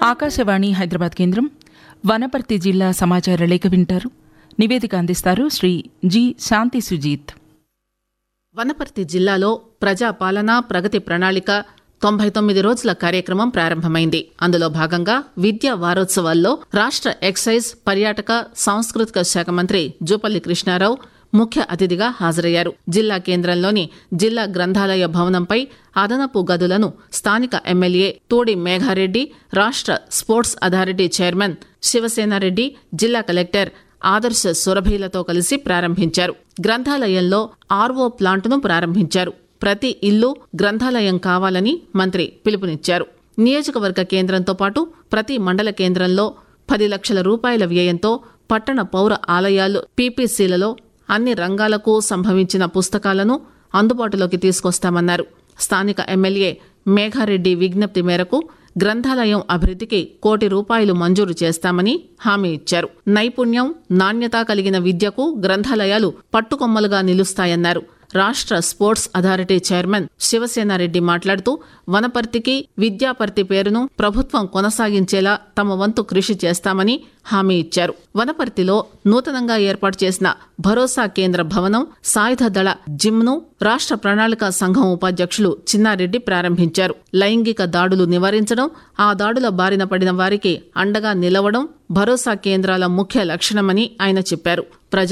ఆకాశవాణి హైదరాబాద్ కేంద్రం వనపర్తి జిల్లా సమాచార లేఖ వింటారు నివేదిక అందిస్తారు శ్రీ జి శాంతి సుజీత్ వనపర్తి జిల్లాలో ప్రజాపాలన ప్రగతి ప్రణాళిక తొంభై తొమ్మిది రోజుల కార్యక్రమం ప్రారంభమైంది అందులో భాగంగా విద్యా వారోత్సవాల్లో రాష్ట్ర ఎక్సైజ్ పర్యాటక సాంస్కృతిక శాఖ మంత్రి జూపల్లి కృష్ణారావు ముఖ్య అతిథిగా హాజరయ్యారు జిల్లా కేంద్రంలోని జిల్లా గ్రంథాలయ భవనంపై అదనపు గదులను స్థానిక ఎమ్మెల్యే తోడి మేఘారెడ్డి రాష్ట్ర స్పోర్ట్స్ అథారిటీ చైర్మన్ శివసేనారెడ్డి జిల్లా కలెక్టర్ ఆదర్శ సురభీలతో కలిసి ప్రారంభించారు గ్రంథాలయంలో ఆర్వో ప్లాంటును ప్రారంభించారు ప్రతి ఇల్లు గ్రంథాలయం కావాలని మంత్రి పిలుపునిచ్చారు నియోజకవర్గ కేంద్రంతో పాటు ప్రతి మండల కేంద్రంలో పది లక్షల రూపాయల వ్యయంతో పట్టణ పౌర ఆలయాలు పీపీసీలలో అన్ని రంగాలకు సంభవించిన పుస్తకాలను అందుబాటులోకి తీసుకొస్తామన్నారు స్థానిక ఎమ్మెల్యే మేఘారెడ్డి విజ్ఞప్తి మేరకు గ్రంథాలయం అభివృద్ధికి కోటి రూపాయలు మంజూరు చేస్తామని హామీ ఇచ్చారు నైపుణ్యం నాణ్యత కలిగిన విద్యకు గ్రంథాలయాలు పట్టుకొమ్మలుగా నిలుస్తాయన్నారు రాష్ట్ర స్పోర్ట్స్ అథారిటీ చైర్మన్ శివసేనారెడ్డి మాట్లాడుతూ వనపర్తికి విద్యాపర్తి పేరును ప్రభుత్వం కొనసాగించేలా తమ వంతు కృషి చేస్తామని హామీ ఇచ్చారు వనపర్తిలో నూతనంగా ఏర్పాటు చేసిన భరోసా కేంద్ర భవనం సాయుధ దళ జిమ్ను రాష్ట్ర ప్రణాళిక సంఘం ఉపాధ్యక్షులు చిన్నారెడ్డి ప్రారంభించారు లైంగిక దాడులు నివారించడం ఆ దాడుల బారిన పడిన వారికి అండగా నిలవడం భరోసా కేంద్రాల ముఖ్య లక్షణమని ఆయన చెప్పారు ప్రజా